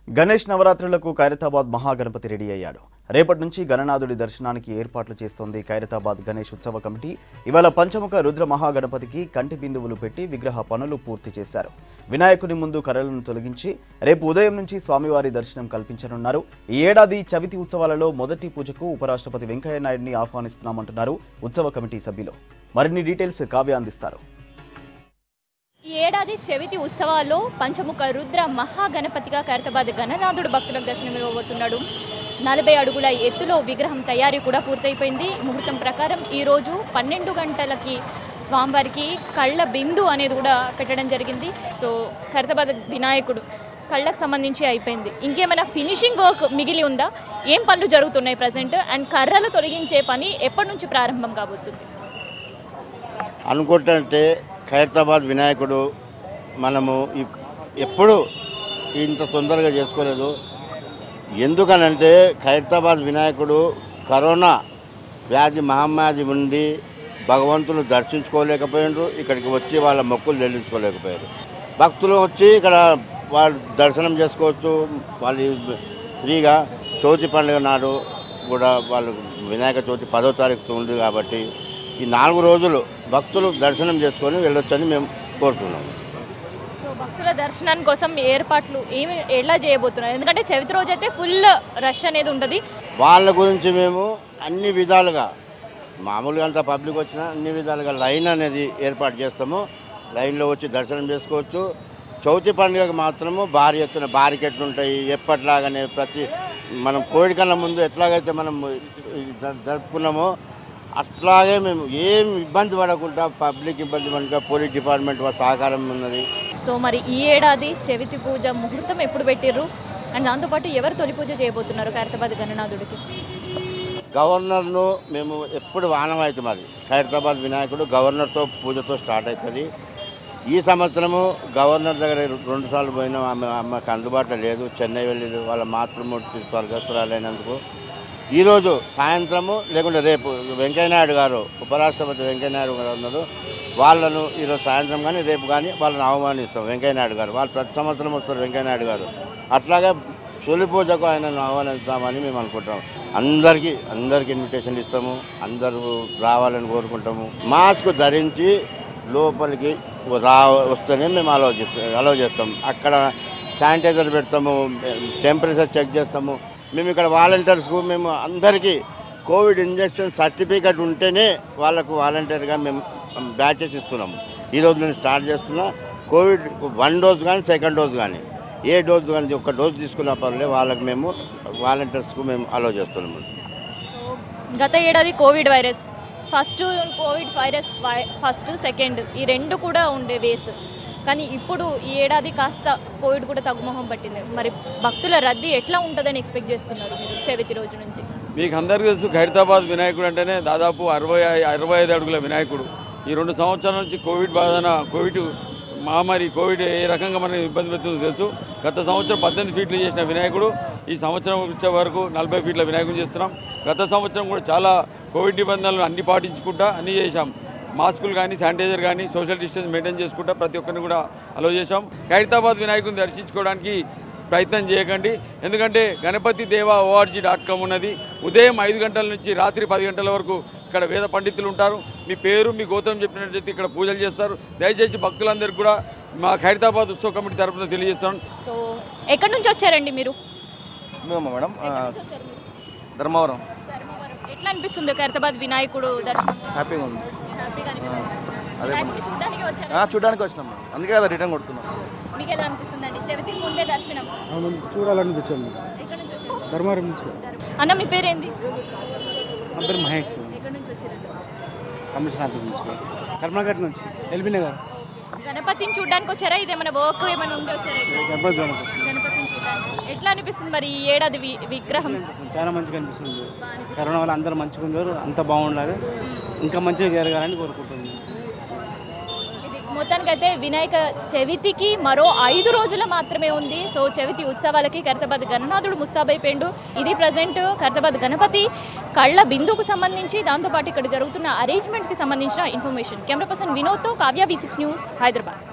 గణేష్ నవరాత్రులకు ఖైరతాబాద్ మహాగణపతి రెడీ అయ్యాడు రేపటి నుంచి గణనాథుడి దర్శనానికి ఏర్పాట్లు చేస్తోంది ఖైరతాబాద్ గణేష్ ఉత్సవ కమిటీ ఇవాళ పంచముఖ రుద్ర మహాగణపతికి కంటి బిందువులు పెట్టి విగ్రహ పనులు పూర్తి చేశారు వినాయకుని ముందు కర్రలను తొలగించి రేపు ఉదయం నుంచి స్వామివారి దర్శనం కల్పించనున్నారు ఈ ఏడాది చవితి ఉత్సవాలలో మొదటి పూజకు ఉపరాష్ట్రపతి వెంకయ్య నాయుడిని ఆహ్వానిస్తున్నామంటున్నారు ఉత్సవ కమిటీ సభ్యులు మరిన్ని డీటెయిల్స్ కావ్య అందిస్తారు ఈ ఏడాది చవితి ఉత్సవాల్లో పంచముఖ రుద్ర మహాగణపతిగా ఖైరతాబాద్ గణనాథుడు భక్తులకు దర్శనం ఇవ్వబోతున్నాడు నలభై అడుగుల ఎత్తులో విగ్రహం తయారీ కూడా పూర్తయిపోయింది ముహూర్తం ప్రకారం ఈ రోజు పన్నెండు గంటలకి స్వామివారికి కళ్ళ బిందు అనేది కూడా పెట్టడం జరిగింది సో ఖైరతాబాద్ వినాయకుడు కళ్ళకు సంబంధించి అయిపోయింది ఇంకేమైనా ఫినిషింగ్ వర్క్ మిగిలి ఉందా ఏం పనులు జరుగుతున్నాయి ప్రజెంట్ అండ్ కర్రలు తొలగించే పని ఎప్పటి నుంచి ప్రారంభం కాబోతుంది అనుకుంటుంటే ఖైరతాబాద్ వినాయకుడు మనము ఇప్- ఎప్పుడు ఇంత తొందరగా చేసుకోలేదు ఎందుకనంటే ఖైరతాబాద్ వినాయకుడు కరోనా వ్యాధి మహమ్మారి ఉండి భగవంతుని దర్శించుకోలేకపోయారు ఇక్కడికి వచ్చి వాళ్ళ మొక్కులు చెల్లించుకోలేకపోయారు భక్తులు వచ్చి ఇక్కడ వాళ్ళు దర్శనం చేసుకోవచ్చు వాళ్ళు ఫ్రీగా చవితి పండుగ నాడు కూడా వాళ్ళు వినాయక చవితి పదో తారీఖు ఉంది కాబట్టి ఈ నాలుగు రోజులు భక్తులు దర్శనం చేసుకొని వెళ్ళొచ్చని మేము కోరుతున్నాము సో భక్తుల దర్శనం కోసం ఏర్పాట్లు ఏమి ఎలా చేయబోతున్నారు ఎందుకంటే చవితి రోజు అయితే ఫుల్ రష్ అనేది ఉంటుంది వాళ్ళ గురించి మేము అన్ని విధాలుగా మామూలుగా అంత పబ్లిక్ వచ్చినా అన్ని విధాలుగా లైన్ అనేది ఏర్పాటు చేస్తాము లైన్లో వచ్చి దర్శనం చేసుకోవచ్చు చవితి పండుగకు మాత్రము భారీ ఎత్తున బారికెట్లు ఉంటాయి ఎప్పట్లాగానే ప్రతి మనం కోవిడ్ కన్నా ముందు ఎట్లాగైతే మనం ఈ జ- జరుపుకున్నామో అట్లాగే మేము ఏం ఇబ్బంది పడకుండా పబ్లిక్ ఇబ్బంది పడకుండా పోలీస్ డిపార్ట్మెంట్ వాళ్ళ సహకారం ఉన్నది సో మరి ఈ ఏడాది చవితి పూజ ముహూర్తం ఎప్పుడు పెట్టిర్రు అండ్ దాంతోపాటు ఎవరు తొలి పూజ చేయబోతున్నారు ఖైరతాబాద్ గణనాథుడికి గవర్నర్ను మేము ఎప్పుడు వానవాయితీ మాది ఖైరతాబాద్ వినాయకుడు గవర్నర్తో పూజతో స్టార్ట్ అవుతుంది ఈ సంవత్సరము గవర్నర్ దగ్గర రెండు సార్లు పోయినాం ఆమె ఆమెకు అందుబాటులో లేదు చెన్నై వెళ్ళి వాళ్ళ మాతృమూర్తి స్వర్గస్థురాలైనందుకు ఈరోజు సాయంత్రము లేకుంటే రేపు వెంకయ్యనాయుడు గారు ఉపరాష్ట్రపతి వెంకయ్యనాయుడు గారు ఉన్నారు వాళ్ళను ఈరోజు సాయంత్రం కానీ రేపు కానీ వాళ్ళని ఆహ్వానిస్తాం వెంకయ్యనాయుడు గారు వాళ్ళు ప్రతి సంవత్సరం వస్తారు వెంకయ్యనాయుడు గారు అట్లాగే తొలి పూజకు ఆయనను ఆహ్వానిస్తామని మేము అనుకుంటాం అందరికీ అందరికీ ఇన్విటేషన్ ఇస్తాము అందరూ రావాలని కోరుకుంటాము మాస్క్ ధరించి లోపలికి రా వస్తేనే మేము అలౌ చేస్తాం అలౌ చేస్తాం అక్కడ శానిటైజర్ పెడతాము టెంపరేచర్ చెక్ చేస్తాము మేము ఇక్కడ వాలంటీర్స్కు మేము అందరికీ కోవిడ్ ఇంజెక్షన్ సర్టిఫికేట్ ఉంటేనే వాళ్ళకు వాలంటీర్గా మేము బ్యాచెస్ ఇస్తున్నాము ఈరోజు నేను స్టార్ట్ చేస్తున్నా కోవిడ్ వన్ డోస్ కానీ సెకండ్ డోస్ కానీ ఏ డోస్ కానీ ఒక డోస్ తీసుకున్న పర్లేదు వాళ్ళకి మేము వాలంటీర్స్కు మేము అలౌ చేస్తున్నాము గత ఏడాది Covid virus first Covid virus వై- ఫస్ట్ సెకండ్ ఈ రెండు కూడా ఉండే వేస్ కానీ ఇప్పుడు ఈ ఏడాది కాస్త కోవిడ్ కూడా తగ్గుముఖం పట్టింది మరి భక్తుల రద్దీ ఎట్లా ఉంటుందని ఎక్స్పెక్ట్ చేస్తున్నారు మీరు చవితి రోజు నుంచి మీకు అందరికీ తెలుసు ఖైరతాబాద్ వినాయకుడు అంటేనే దాదాపు అరవై ఐ- అరవై ఐదు అడుగుల వినాయకుడు ఈ రెండు సంవత్సరాల నుంచి కోవిడ్ బాధన కోవిడ్ మహమ్మారి కోవిడ్ ఏ రకంగా మనకి ఇబ్బంది పెడుతుందో తెలుసు గత సంవత్సరం పద్దెనిమిది ఫీట్లు చేసిన వినాయకుడు ఈ సంవత్సరం వచ్చే వరకు నలభై ఫీట్ల వినాయకుని చేస్తున్నాం గత సంవత్సరం కూడా చాలా కోవిడ్ నిబంధనలు అన్ని పాటించుకుంటా అన్నీ చేశాం మాస్కులు కానీ శానిటైజర్ కానీ సోషల్ డిస్టెన్స్ మెయింటైన్ చేసుకుంటా ప్రతి ఒక్కరిని కూడా అలో చేశాం ఖైరతాబాద్ వినాయకుని దర్శించుకోవడానికి ప్రయత్నం చేయకండి ఎందుకంటే గణపతి దేవ ఓఆర్జీ డాట్ కామ్ ఉన్నది ఉదయం ఐదు గంటల నుంచి రాత్రి పది గంటల వరకు ఇక్కడ వేద పండితులు ఉంటారు మీ పేరు మీ గోత్రం చెప్పినట్టయితే ఇక్కడ పూజలు చేస్తారు దయచేసి భక్తులందరికీ కూడా మా ఖైరతాబాద్ ఉత్సవ కమిటీ తరఫున తెలియజేస్తాను సో ఎక్కడి నుంచి వచ్చారండి మీరు మేము మేడం ఆ, ఎక్కడి నుంచి వచ్చారు మీరు? ధర్మవరం ధర్మవరం. ఎట్లా అనిపిస్తుంది ఖైరతాబాద్ వినాయకుడు దర్శనం హ్యాపీగా ఉంది హ్యాపీగా అనిపిస్తుంది అదే వినాయకుడిని చూడడానికి వచ్చారా ఆ, చూడడానికి వచ్చినాం మేడం అందుకే కదా రిటర్న్ కొడుతున్నాం మీకు ఎలా అనిపిస్తుందండి చవితి ముందే దర్శనం అవును చూడాలనిపించింది ఎక్కడి నుంచి వచ్చారు ధర్మవరం నుంచి అన్న మీ పేరేంది నా పేరు మహేష్ ఎక్కడి నుంచి వచ్చారు కమిషన్ ఆఫీస్ నుంచి కర్మగట్ నుంచి ఎల్బీ నగర్ గణపతిని చూడడానికి వచ్చారా ఇదేమైనా వర్క్ ఏమైనా ఉండి వచ్చారా ఇక్కడ? గణపతి జోన్కి వచ్చింది గణపతిని చూడడానికి ఎట్లా అనిపిస్తుంది మరి ఈ ఏడాది వి- విగ్రహం చాలా మంచిగా అనిపిస్తుంది కరోనా వల్ల అందరూ మంచిగా ఉన్నారు అంత బాగుండాలి ఇంకా మంచిగా జరగాలని కోరుకుంటుంది ఇది మొత్తానికైతే వినాయక చవితికి మరో ఐదు రోజుల మాత్రమే ఉంది సో చవితి ఉత్సవాలకి కర్తబాద్ గణనాథుడు ముస్తాబైపోయిండు ఇది ప్రజెంట్ కర్తబాద్ గణపతి కళ్ళ బిందుకు సంబంధించి దాంతోపాటు ఇక్కడ జరుగుతున్న అరేంజ్మెంట్స్కి సంబంధించిన ఇన్ఫర్మేషన్ కెమెరా పర్సన్ వినోద్తో Kavya B six news Hyderabad